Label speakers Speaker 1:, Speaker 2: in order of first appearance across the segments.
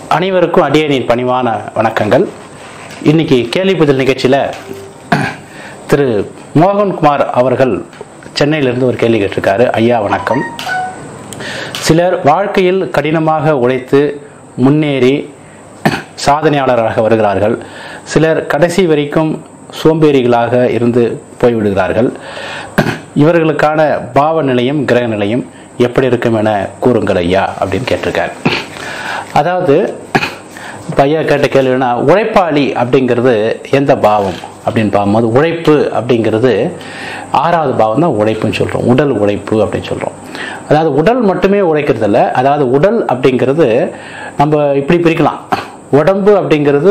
Speaker 1: அனைவருக்கும் அடியனின் பணிவான வணக்கங்கள் இன்னைக்கு கேள்வி பதில் நிகழ்ச்சியில் திரு மோகன்குமார் அவர்கள் சென்னையிலிருந்து ஒரு கேள்வி கேட்டிருக்காரு ஐயா வணக்கம் சிலர் வாழ்க்கையில் கடினமாக உழைத்து முன்னேறி சாதனையாளராக வருகிறார்கள் சிலர் கடைசி வரைக்கும் சோம்பேறிகளாக இருந்து போய்விடுகிறார்கள் இவர்களுக்கான பாவ நிலையும் கிரக நிலையும் எப்படி இருக்கும் என கூறுங்கள் ஐயா அப்படின்னு கேட்டிருக்காரு அதாவது இப்போ ஐயா கேட்ட கேள்வினா உழைப்பாளி அப்படிங்கிறது எந்த பாவம் அப்படின்னு பார்க்கும்போது உழைப்பு அப்படிங்கிறது ஆறாவது பாவம் தான் உழைப்புன்னு சொல்கிறோம் உடல் உழைப்பு அப்படின்னு சொல்கிறோம் அதாவது உடல் மட்டுமே உழைக்கிறது இல்லை அதாவது உடல் அப்படிங்கிறது நம்ம இப்படி பிரிக்கலாம் உடம்பு அப்படிங்கிறது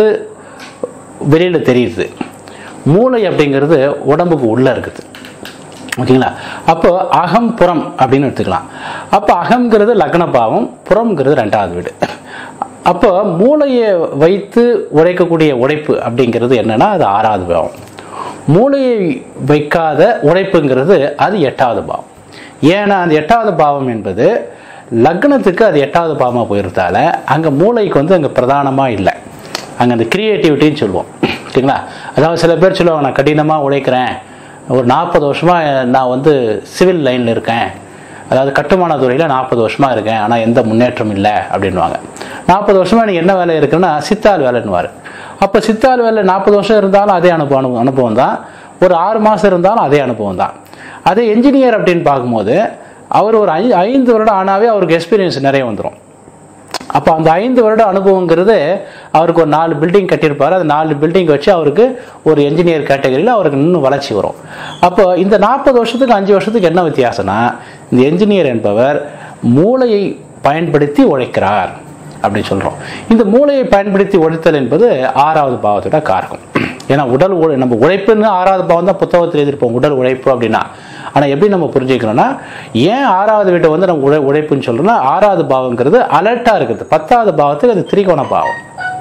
Speaker 1: வெளியில் தெரியுது மூளை அப்படிங்கிறது உடம்புக்கு உள்ளே இருக்குது ஓகேங்களா அப்போ அகம் புறம் அப்படின்னு எடுத்துக்கலாம் அப்போ அகம்ங்கிறது லக்ன பாவம் புறம்ங்கிறது ரெண்டாவது வீடு அப்போ மூளையை வைத்து உழைக்கக்கூடிய உழைப்பு அப்படிங்கிறது என்னன்னா அது ஆறாவது பாவம் மூளையை வைக்காத உழைப்புங்கிறது அது எட்டாவது பாவம் ஏன்னா அந்த எட்டாவது பாவம் என்பது லக்னத்துக்கு அது எட்டாவது பாவமாக போயிருந்தால அங்கே மூளைக்கு வந்து அங்கே பிரதானமாக இல்லை அங்கே அந்த கிரியேட்டிவிட்டின்னு சொல்லுவோம் சரிங்களா அதாவது சில பேர் சொல்லுவாங்க நான் கடினமாக உழைக்கிறேன் ஒரு நாற்பது வருஷமாக நான் வந்து சிவில் லைனில் இருக்கேன் அதாவது கட்டுமான துறையில் நாற்பது வருஷமாக இருக்கேன் ஆனால் எந்த முன்னேற்றம் இல்லை அப்படின்வாங்க நாற்பது வருஷமாக எனக்கு என்ன வேலை இருக்குன்னா சித்தாள் வேலைன்னுவார் அப்போ சித்தாள் வேலை நாற்பது வருஷம் இருந்தாலும் அதே அனுபவம் அனுபவம் அனுபவம் தான் ஒரு ஆறு மாதம் இருந்தாலும் அதே அனுபவம் தான் அதே என்ஜினியர் அப்படின்னு பார்க்கும்போது அவர் ஒரு ஐ ஐந்து வருடம் ஆனாவே அவருக்கு எக்ஸ்பீரியன்ஸ் நிறைய வந்துடும் அப்போ அந்த ஐந்து வருட அனுபவங்கிறது அவருக்கு ஒரு நாலு பில்டிங் கட்டியிருப்பார் அந்த நாலு பில்டிங் வச்சு அவருக்கு ஒரு என்ஜினியர் கேட்டகரியில் அவருக்கு இன்னும் வளர்ச்சி வரும் அப்போ இந்த நாற்பது வருஷத்துக்கு அஞ்சு வருஷத்துக்கு என்ன வித்தியாசம்னா இந்த என்ஜினியர் என்பவர் மூளையை பயன்படுத்தி உழைக்கிறார் அப்படின்னு சொல்கிறோம் இந்த மூளையை பயன்படுத்தி உழைத்தல் என்பது ஆறாவது பாவத்தோட காரகம் ஏன்னா உடல் உழை நம்ம உழைப்புன்னு ஆறாவது பாவம் தான் புத்தகத்தில் எழுதியிருப்போம் உடல் உழைப்பு அப்படின்னா ஆனால் எப்படி நம்ம புரிஞ்சுக்கணும்னா ஏன் ஆறாவது வீட்டை வந்து நம்ம உழை உழைப்புன்னு சொல்கிறோம்னா ஆறாவது பாவங்கிறது அலர்ட்டாக இருக்குது பத்தாவது பாவத்துக்கு அது திரிகோண பாவம்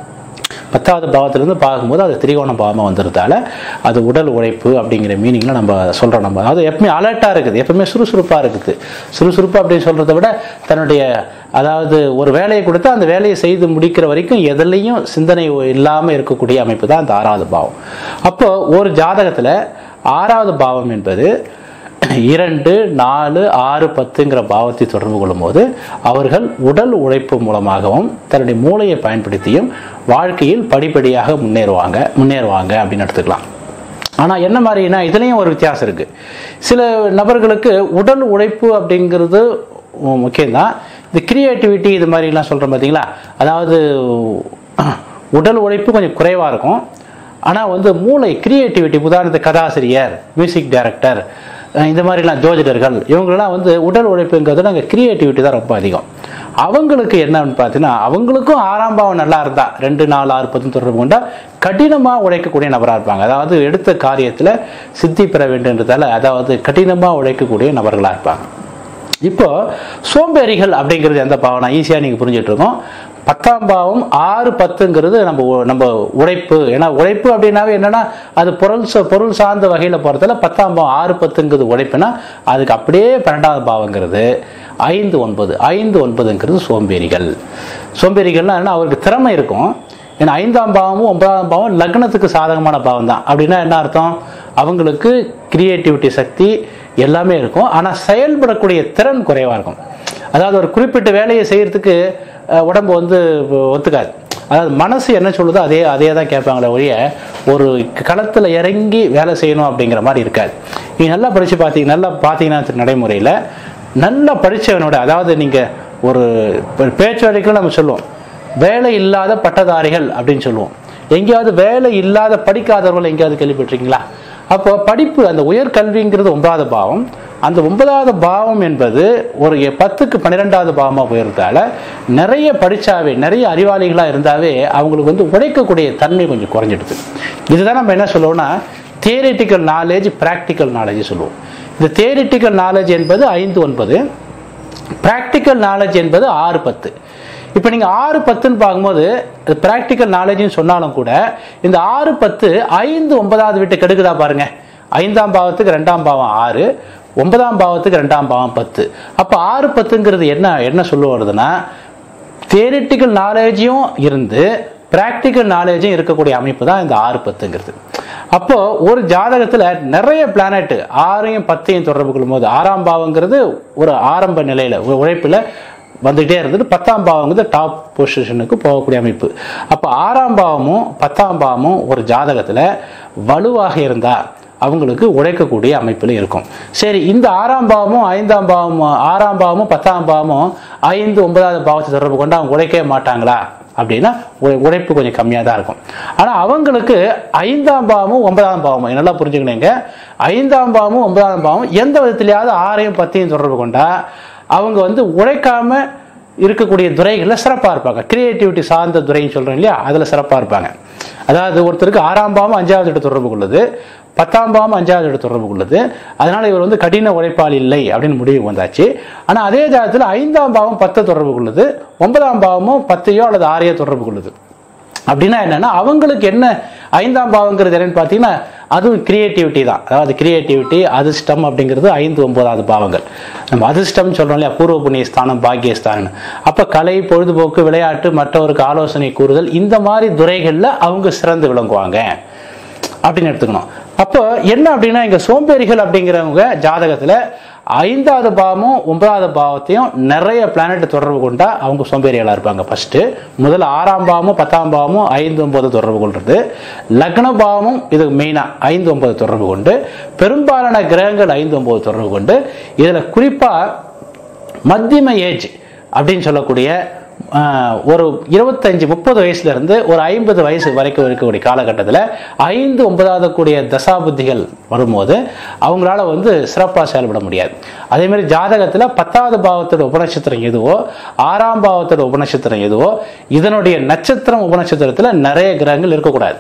Speaker 1: பத்தாவது பாவத்திலிருந்து பார்க்கும்போது அது திரிகோண பாவமாக வந்துருதால அது உடல் உழைப்பு அப்படிங்கிற மீனிங்கில் நம்ம சொல்கிறோம் நம்ம அது எப்பவுமே அலர்ட்டாக இருக்குது எப்பவுமே சுறுசுறுப்பாக இருக்குது சுறுசுறுப்பு அப்படின்னு சொல்கிறத விட தன்னுடைய அதாவது ஒரு வேலையை கொடுத்து அந்த வேலையை செய்து முடிக்கிற வரைக்கும் எதுலேயும் சிந்தனை இல்லாமல் இருக்கக்கூடிய அமைப்பு தான் அந்த ஆறாவது பாவம் அப்போ ஒரு ஜாதகத்தில் ஆறாவது பாவம் என்பது இரண்டு நாலு ஆறு பத்துங்கிற பாவத்தை தொடர்பு கொள்ளும்போது அவர்கள் உடல் உழைப்பு மூலமாகவும் தன்னுடைய மூளையை பயன்படுத்தியும் வாழ்க்கையில் படிப்படியாக முன்னேறுவாங்க முன்னேறுவாங்க அப்படின்னு எடுத்துக்கலாம் ஆனால் என்ன மாதிரினா இதுலேயும் ஒரு வித்தியாசம் இருக்குது சில நபர்களுக்கு உடல் உழைப்பு அப்படிங்கிறது முக்கியம்தான் இந்த கிரியேட்டிவிட்டி இது மாதிரிலாம் சொல்கிறோம் பார்த்தீங்களா அதாவது உடல் உழைப்பு கொஞ்சம் குறைவாக இருக்கும் ஆனால் வந்து மூளை கிரியேட்டிவிட்டி உதாரணத்துக்கு கதாசிரியர் மியூசிக் டைரக்டர் இந்த மாதிரிலாம் ஜோதிடர்கள் இவங்களெல்லாம் வந்து உடல் உழைப்புங்கிறது நாங்கள் கிரியேட்டிவிட்டி தான் ரொம்ப அதிகம் அவங்களுக்கு என்னன்னு பார்த்தீங்கன்னா அவங்களுக்கும் ஆறாம் பாவம் நல்லா இருந்தா ரெண்டு நாலு ஆறு பத்து தொடர்பு கொண்டா கடினமாக உழைக்கக்கூடிய நபராக இருப்பாங்க அதாவது எடுத்த காரியத்தில் சித்தி பெற வேண்டுன்றதால அதாவது கடினமாக உழைக்கக்கூடிய நபர்களாக இருப்பாங்க இப்போ சோம்பேறிகள் அப்படிங்கிறது எந்த பாவம் நான் ஈஸியாக நீங்கள் புரிஞ்சுட்டு இருக்கோம் பத்தாம் பாவம் ஆறு பத்துங்கிறது நம்ம நம்ம உழைப்பு ஏன்னா உழைப்பு அப்படின்னாவே என்னன்னா அது பொருள் பொருள் சார்ந்த வகையில் போகிறதுல பத்தாம் பாவம் ஆறு பத்துங்கிறது உழைப்புனா அதுக்கு அப்படியே பன்னெண்டாவது பாவங்கிறது ஐந்து ஒன்பது ஐந்து ஒன்பதுங்கிறது சோம்பேறிகள் சோம்பேறிகள்னா என்ன அவருக்கு திறமை இருக்கும் ஏன்னா ஐந்தாம் பாவமும் ஒன்பதாம் பாவம் லக்னத்துக்கு சாதகமான பாவம் தான் அப்படின்னா என்ன அர்த்தம் அவங்களுக்கு கிரியேட்டிவிட்டி சக்தி எல்லாமே இருக்கும் ஆனால் செயல்படக்கூடிய திறன் குறைவாக இருக்கும் அதாவது ஒரு குறிப்பிட்ட வேலையை செய்யறதுக்கு உடம்பு வந்து ஒத்துக்காது அதாவது மனசு என்ன சொல்லுதோ அதே அதே தான் கேட்பாங்களே ஒழிய ஒரு களத்தில் இறங்கி வேலை செய்யணும் அப்படிங்கிற மாதிரி இருக்காது நீங்கள் நல்லா படித்து பார்த்தீங்க நல்லா பார்த்தீங்கன்னா நடைமுறையில் நல்லா படித்தவனோட அதாவது நீங்கள் ஒரு பேச்சு வழக்கில் நம்ம சொல்லுவோம் வேலை இல்லாத பட்டதாரிகள் அப்படின்னு சொல்லுவோம் எங்கேயாவது வேலை இல்லாத படிக்காதவர்கள் எங்கேயாவது கேள்விப்பட்டிருக்கீங்களா அப்போ படிப்பு அந்த உயர்கல்விங்கிறது ஒன்பதாவது பாவம் அந்த ஒன்பதாவது பாவம் என்பது ஒரு பத்துக்கு பன்னிரெண்டாவது பாவமாக போயிருந்தால நிறைய படித்தாவே நிறைய அறிவாளிகளாக இருந்தாவே அவங்களுக்கு வந்து உழைக்கக்கூடிய தன்மை கொஞ்சம் குறைஞ்சிடுது இதுதான் நம்ம என்ன சொல்லுவோம்னா தியரிட்டிக்கல் நாலேஜ் ப்ராக்டிக்கல் நாலேஜ் சொல்லுவோம் இந்த தியரிட்டிக்கல் நாலேஜ் என்பது ஐந்து ஒன்பது ப்ராக்டிக்கல் நாலேஜ் என்பது ஆறு பத்து இப்போ நீங்கள் ஆறு பத்துன்னு பார்க்கும்போது ப்ராக்டிக்கல் நாலேஜ்னு சொன்னாலும் கூட இந்த ஆறு பத்து ஐந்து ஒன்பதாவது வீட்டு கெடுக்குதா பாருங்க ஐந்தாம் பாவத்துக்கு ரெண்டாம் பாவம் ஆறு ஒன்பதாம் பாவத்துக்கு ரெண்டாம் பாவம் பத்து அப்போ ஆறு பத்துங்கிறது என்ன என்ன சொல்ல வருதுன்னா தியரிட்டிக்கல் நாலேஜையும் இருந்து ப்ராக்டிக்கல் நாலேஜும் இருக்கக்கூடிய அமைப்பு தான் இந்த ஆறு பத்துங்கிறது அப்போ ஒரு ஜாதகத்துல நிறைய பிளானட் ஆறையும் பத்தையும் தொடர்பு கொள்ளும் போது ஆறாம் பாவங்கிறது ஒரு ஆரம்ப நிலையில ஒரு உழைப்புல வந்துகிட்டே இருந்தது பத்தாம் பாவங்கிறது டாப் பொசிஷனுக்கு போகக்கூடிய அமைப்பு அப்போ ஆறாம் பாவமும் பத்தாம் பாவமும் ஒரு ஜாதகத்துல வலுவாக இருந்தா அவங்களுக்கு உழைக்கக்கூடிய அமைப்பில் இருக்கும் சரி இந்த ஆறாம் பாவமும் ஐந்தாம் பாவமும் ஆறாம் பாவமும் பத்தாம் பாவமும் ஐந்து ஒன்பதாவது பாவத்தை தொடர்பு கொண்டு அவங்க உழைக்கவே மாட்டாங்களா அப்படின்னா உழை- உழைப்பு கொஞ்சம் கம்மியாக தான் இருக்கும் ஆனால் அவங்களுக்கு ஐந்தாம் பாவமும் ஒன்பதாம் பாவமும் நல்லா புரிஞ்சுக்கணுங்க ஐந்தாம் பாவமும் ஒன்பதாம் பாவமும் எந்த விதத்திலேயாவது ஆறையும் பத்தையும் தொடர்பு கொண்டா அவங்க வந்து உழைக்காம இருக்கக்கூடிய துறைகளில் சிறப்பாக இருப்பாங்க கிரியேட்டிவிட்டி சார்ந்த துறைன்னு சொல்கிறோம் இல்லையா அதில் சிறப்பாக இருப்பாங்க அதாவது ஒருத்தருக்கு ஆறாம் பாவம் அஞ்சாவது இடம் தொடர்பு கொள்ளுது பத்தாம் பாவம் அஞ்சாவது இடம் தொடர்பு கொள்ளுது அதனால இவர் வந்து கடின உழைப்பாளி இல்லை அப்படின்னு முடிவு வந்தாச்சு ஆனால் அதே ஜாதகத்தில் ஐந்தாம் பாவம் பத்தை தொடர்பு கொள்ளுது ஒன்பதாம் பாவமும் பத்தையோ அல்லது ஆறையோ தொடர்பு கொள்ளுது அப்படின்னா என்னன்னா அவங்களுக்கு என்ன ஐந்தாம் பாவங்கிறது என்னன்னு பார்த்தீங்கன்னா அதுவும் கிரியேட்டிவிட்டி தான் அதாவது கிரியேட்டிவிட்டி அதிர்ஷ்டம் அப்படிங்கிறது ஐந்து ஒன்பதாவது பாவங்கள் நம்ம அதிர்ஷ்டம் சொல்றோம் இல்லையா பூர்வ புண்ணிய ஸ்தானம் பாக்கியஸ்தானம் அப்போ கலை பொழுதுபோக்கு விளையாட்டு மற்றவருக்கு ஆலோசனை கூறுதல் இந்த மாதிரி துறைகளில் அவங்க சிறந்து விளங்குவாங்க அப்படின்னு எடுத்துக்கணும் அப்போ என்ன அப்படின்னா இங்க சோம்பேறிகள் அப்படிங்கிறவங்க ஜாதகத்துல ஐந்தாவது பாவமும் ஒன்பதாவது பாவத்தையும் நிறைய பிளானட் தொடர்பு கொண்டா அவங்க சோம்பேறிகளா இருப்பாங்க ஃபர்ஸ்ட் முதல்ல ஆறாம் பாவமும் பத்தாம் பாவமும் ஐந்து ஒன்பது தொடர்பு கொள்றது லக்ன பாவமும் இது மெயினா ஐந்து ஒன்பது தொடர்பு கொண்டு பெரும்பாலான கிரகங்கள் ஐந்து ஒன்பது தொடர்பு கொண்டு இதுல குறிப்பா மத்தியம ஏஜ் அப்படின்னு சொல்லக்கூடிய ஆஹ், ஒரு இருபத்தஞ்சு முப்பது வயசுல இருந்து ஒரு ஐம்பது வயசு வரைக்கும் இருக்கக்கூடிய காலகட்டத்தில் ஐந்து ஒன்பதாவது கூடிய தசாபுத்திகள் வரும்போது அவங்களால வந்து சிறப்பாக செயல்பட முடியாது அதே மாதிரி ஜாதகத்தில் பத்தாவது பாவத்தோட உபநட்சத்திரம் எதுவோ ஆறாம் பாவத்தோட உபநட்சத்திரம் எதுவோ இதனுடைய நட்சத்திரம் உபநட்சத்திரத்தில் நிறைய கிரகங்கள் இருக்கக்கூடாது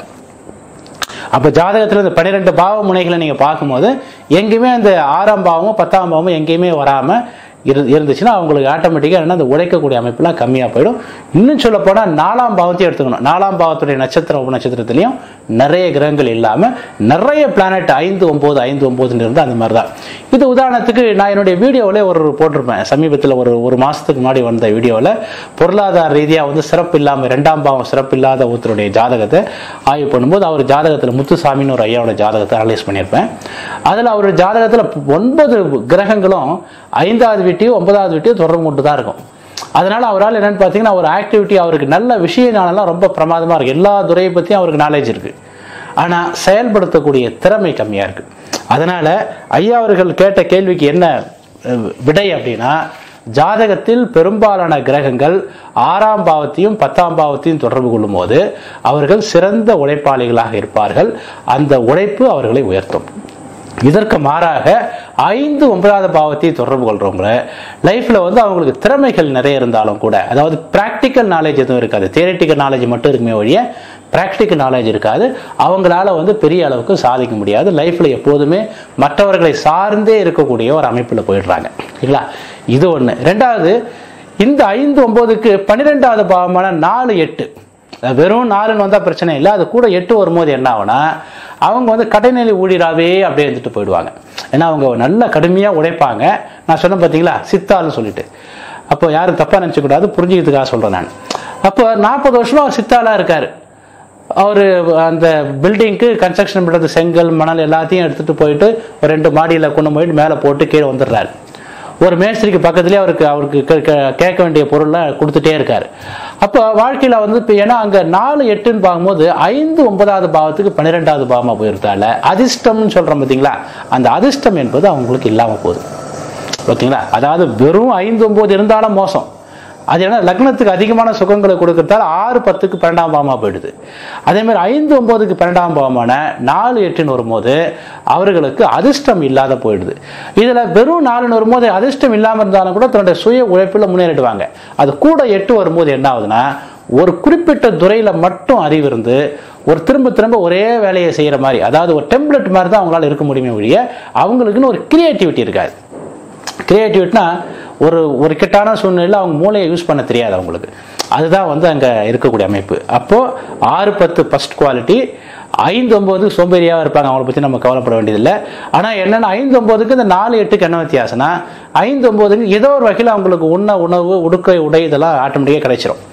Speaker 1: அப்போ ஜாதகத்தில் இந்த பன்னிரெண்டு பாவ முனைகளை நீங்கள் பார்க்கும்போது எங்கேயுமே அந்த ஆறாம் பாவமும் பத்தாம் பாவமும் எங்கேயுமே வராமல் இரு இருந்துச்சுன்னா அவங்களுக்கு ஆட்டோமேட்டிக்காக என்ன அந்த உழைக்கக்கூடிய அமைப்புலாம் கம்மியாக போயிடும் இன்னும் சொல்ல போனால் நாலாம் பாவத்தையும் எடுத்துக்கணும் நாலாம் பாவத்துடைய நட்சத்திரம் உப நட்சத்திரத்துலையும் நிறைய கிரகங்கள் இல்லாமல் நிறைய பிளானட் ஐந்து ஒம்பது ஐந்து ஒம்போதுன்னு இருந்து அந்த மாதிரி தான் இது உதாரணத்துக்கு நான் என்னுடைய வீடியோவில் ஒரு போட்டிருப்பேன் சமீபத்தில் ஒரு ஒரு மாதத்துக்கு முன்னாடி வந்த வீடியோவில் பொருளாதார ரீதியாக வந்து சிறப்பு இல்லாமல் ரெண்டாம் பாவம் சிறப்பு இல்லாத ஒருத்தருடைய ஜாதகத்தை ஆய்வு பண்ணும்போது அவர் ஜாதகத்தில் முத்துசாமின்னு ஒரு ஐயாவோட ஜாதகத்தை அனலைஸ் பண்ணியிருப்பேன் அதில் அவருடைய ஜாதகத்தில் ஒன்பது கிரகங்களும் ஐந்தாவது வீட்டையும் ஒன்பதாவது வீட்டையும் தொடர்பு கொண்டு தான் இருக்கும் அதனால அவரால் என்னன்னு பார்த்தீங்கன்னா ஒரு ஆக்டிவிட்டி அவருக்கு நல்ல விஷயனாலலாம் ரொம்ப பிரமாதமாக இருக்கு எல்லா துறையை பற்றியும் அவருக்கு நாலேஜ் இருக்கு ஆனால் செயல்படுத்தக்கூடிய திறமை கம்மியாக இருக்கு அதனால ஐயா அவர்கள் கேட்ட கேள்விக்கு என்ன அஹ், விடை அப்படின்னா ஜாதகத்தில் பெரும்பாலான கிரகங்கள் ஆறாம் பாவத்தையும் பத்தாம் பாவத்தையும் தொடர்பு கொள்ளும்போது அவர்கள் சிறந்த உழைப்பாளிகளாக இருப்பார்கள் அந்த உழைப்பு அவர்களை உயர்த்தும் இதற்கு மாறாக ஐந்து ஒன்பதாவது பாவத்தை தொடர்பு கொள்றவங்க லைஃப்ல வந்து அவங்களுக்கு திறமைகள் நிறைய இருந்தாலும் கூட அதாவது பிராக்டிக்கல் நாலேஜ் எதுவும் இருக்காது தியரிட்டிக்கல் நாலேஜ் மட்டும் இருக்குமே ஒழிய பிராக்டிக்கல் நாலேஜ் இருக்காது அவங்களால வந்து பெரிய அளவுக்கு சாதிக்க முடியாது லைஃப்ல எப்போதுமே மற்றவர்களை சார்ந்தே இருக்கக்கூடிய ஒரு அமைப்பில் போயிடுறாங்க சரிங்களா இது ஒன்று ரெண்டாவது இந்த ஐந்து ஒன்பதுக்கு பன்னிரெண்டாவது பாவமான நாலு எட்டு அது வெறும் நாலுன்னு வந்தால் பிரச்சனை இல்லை அது கூட எட்டு வரும்போது என்ன ஆகும்னா அவங்க வந்து கடைநிலை ஊழியராகவே அப்படியே இருந்துட்டு போயிடுவாங்க ஏன்னா அவங்க நல்ல கடுமையாக உழைப்பாங்க நான் சொன்னேன் பார்த்தீங்களா சித்தாள்னு சொல்லிட்டு அப்போ யாரும் தப்பாக நினச்சக்கூடாது புரிஞ்சுக்கிறதுக்காக சொல்கிறேன் நான் அப்போ நாற்பது வருஷமா அவர் சித்தாளாக இருக்கார் அவர் அந்த பில்டிங்க்கு கன்ஸ்ட்ரக்ஷன் பண்ணுறது செங்கல் மணல் எல்லாத்தையும் எடுத்துகிட்டு போயிட்டு ஒரு ரெண்டு மாடியில் கொண்டு போயிட்டு மேலே போட்டு கீழே வந்துடுறாரு ஒரு மேஸ்திரிக்கு பக்கத்துலேயே அவருக்கு அவருக்கு கே- கே- கேட்க வேண்டிய பொருளை கொடுத்துட்டே இருக்காரு அப்போ வாழ்க்கையில் வந்து இப்போ ஏன்னா அங்கே நாலு எட்டுன்னு பார்க்கும்போது ஐந்து ஒன்பதாவது பாவத்துக்கு பன்னிரெண்டாவது பாவமாக போயிருந்தால அதிர்ஷ்டம்னு சொல்கிறோம் பார்த்தீங்களா அந்த அதிர்ஷ்டம் என்பது அவங்களுக்கு இல்லாமல் போகுது ஓகேங்களா அதாவது வெறும் ஐந்து ஒன்பது இருந்தாலும் மோசம் அது என்ன லக்னத்துக்கு அதிகமான சுகங்களை கொடுக்கறதால ஆறு பத்துக்கு பன்னெண்டாம் பாவமாக போயிடுது அதே மாதிரி ஐந்து ஒன்பதுக்கு பன்னெண்டாம் பாவமான நாலு எட்டுன்னு வரும்போது அவர்களுக்கு அதிர்ஷ்டம் இல்லாத போயிடுது இதில் வெறும் நாலுன்னு வரும்போது அதிர்ஷ்டம் இல்லாமல் இருந்தாலும் கூட தன்னுடைய சுய உழைப்பில் முன்னேறிடுவாங்க அது கூட எட்டு வரும்போது என்ன ஆகுதுன்னா ஒரு குறிப்பிட்ட துறையில் மட்டும் அறிவு இருந்து ஒரு திரும்ப திரும்ப ஒரே வேலையை செய்கிற மாதிரி அதாவது ஒரு டெம்ப்ளெட் மாதிரி தான் அவங்களால இருக்க முடியுமே ஒழிய அவங்களுக்குன்னு ஒரு கிரியேட்டிவிட்டி இருக்காது கிரியேட்டிவிட்டினா ஒரு ஒரு கிட்டான சூழ்நிலையில் அவங்க மூளையை யூஸ் பண்ண தெரியாது அவங்களுக்கு அதுதான் வந்து அங்கே இருக்கக்கூடிய அமைப்பு அப்போது ஆறு பத்து ஃபஸ்ட் குவாலிட்டி ஐந்து ஒம்பது சோம்பேறியாக இருப்பாங்க அவங்கள பற்றி நம்ம கவலைப்பட வேண்டியதில்லை ஆனால் என்னென்னா ஐந்து ஒம்பதுக்கு இந்த நாலு எட்டுக்கு என்ன வித்தியாசம்னா ஐந்து ஒம்பதுக்கு ஏதோ ஒரு வகையில் அவங்களுக்கு உண்ண உணவு உடுக்கை உடை இதெல்லாம் ஆட்டோமேட்டிக்காக கிடைச்சிரும்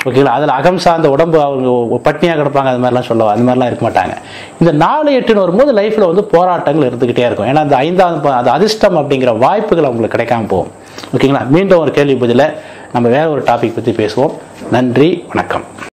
Speaker 1: ஓகேங்களா அதில் அகம் சார்ந்த உடம்பு அவங்க பட்னியாக கிடப்பாங்க அது மாதிரிலாம் சொல்லுவா அந்த மாதிரிலாம் இருக்க மாட்டாங்க இந்த நாலு எட்டுன்னு வரும்போது லைஃப்பில் வந்து போராட்டங்கள் இருந்துக்கிட்டே இருக்கும் ஏன்னா அந்த ஐந்தாவது ப- அது அதிர்ஷ்டம் அப்படிங்கிற வாய்ப்புகள் அவங்களுக்கு கிடைக்காம போகும் ஓகேங்களா மீண்டும் ஒரு கேள்வி பதில நம்ம வேற ஒரு டாபிக் பற்றி பேசுவோம் நன்றி வணக்கம்